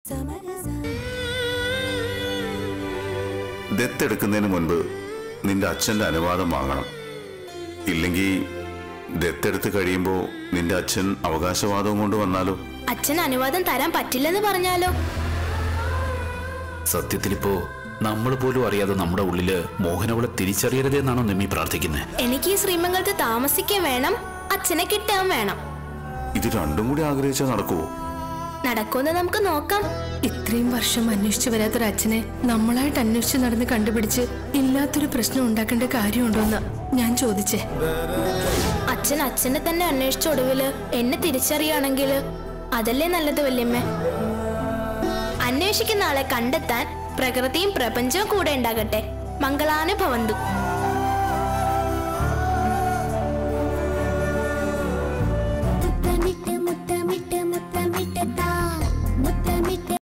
ദത്തെടുക്കുന്നതിന് മുൻപ് നിന്റെ അച്ഛന്റെ അനുവാദം വാങ്ങണം ഇല്ലെങ്കിൽ ദത്തെടുത്ത് കഴിയുമ്പോൾ നിന്റെ അച്ഛൻ അവകാശവാദവും കൊണ്ട് വന്നാലോ അച്ഛൻ അനുവാദം തരാൻ പറ്റില്ലെന്ന് പറഞ്ഞാലോ സത്യത്തിലിപ്പോ നമ്മൾ പോലും അറിയാതെ നമ്മുടെ ഉള്ളില് മോഹനവളെ തിരിച്ചറിയരുതെന്നാണോ നിമ്മി പ്രാർത്ഥിക്കുന്നത് എനിക്ക് ഈ ശ്രീമംഗലത്ത് താമസിക്കാൻ വേണം അച്ഛനെ കിട്ടാൻ വേണം ഇത് രണ്ടും കൂടി ആഗ്രഹിച്ചാൽ നടക്കുവോ നടക്കുമെന്ന് നമുക്ക് നോക്കാം ഇത്രയും വർഷം അന്വേഷിച്ചു വരാത്തൊരു അച്ഛനെ നമ്മളായിട്ട് അന്വേഷിച്ച് നടന്ന് കണ്ടുപിടിച്ച് ഇല്ലാത്തൊരു പ്രശ്നം ഉണ്ടാക്കേണ്ട കാര്യമുണ്ടോന്ന് ഞാൻ ചോദിച്ചേ അച്ഛൻ അച്ഛനെ തന്നെ അന്വേഷിച്ച ഒടുവില് എന്നെ തിരിച്ചറിയുകയാണെങ്കിൽ അതല്ലേ നല്ലത് വല്യമ്മ അന്വേഷിക്കുന്ന ആളെ കണ്ടെത്താൻ പ്രകൃതിയും പ്രപഞ്ചവും കൂടെ ഉണ്ടാകട്ടെ മംഗളാനുഭവന്തു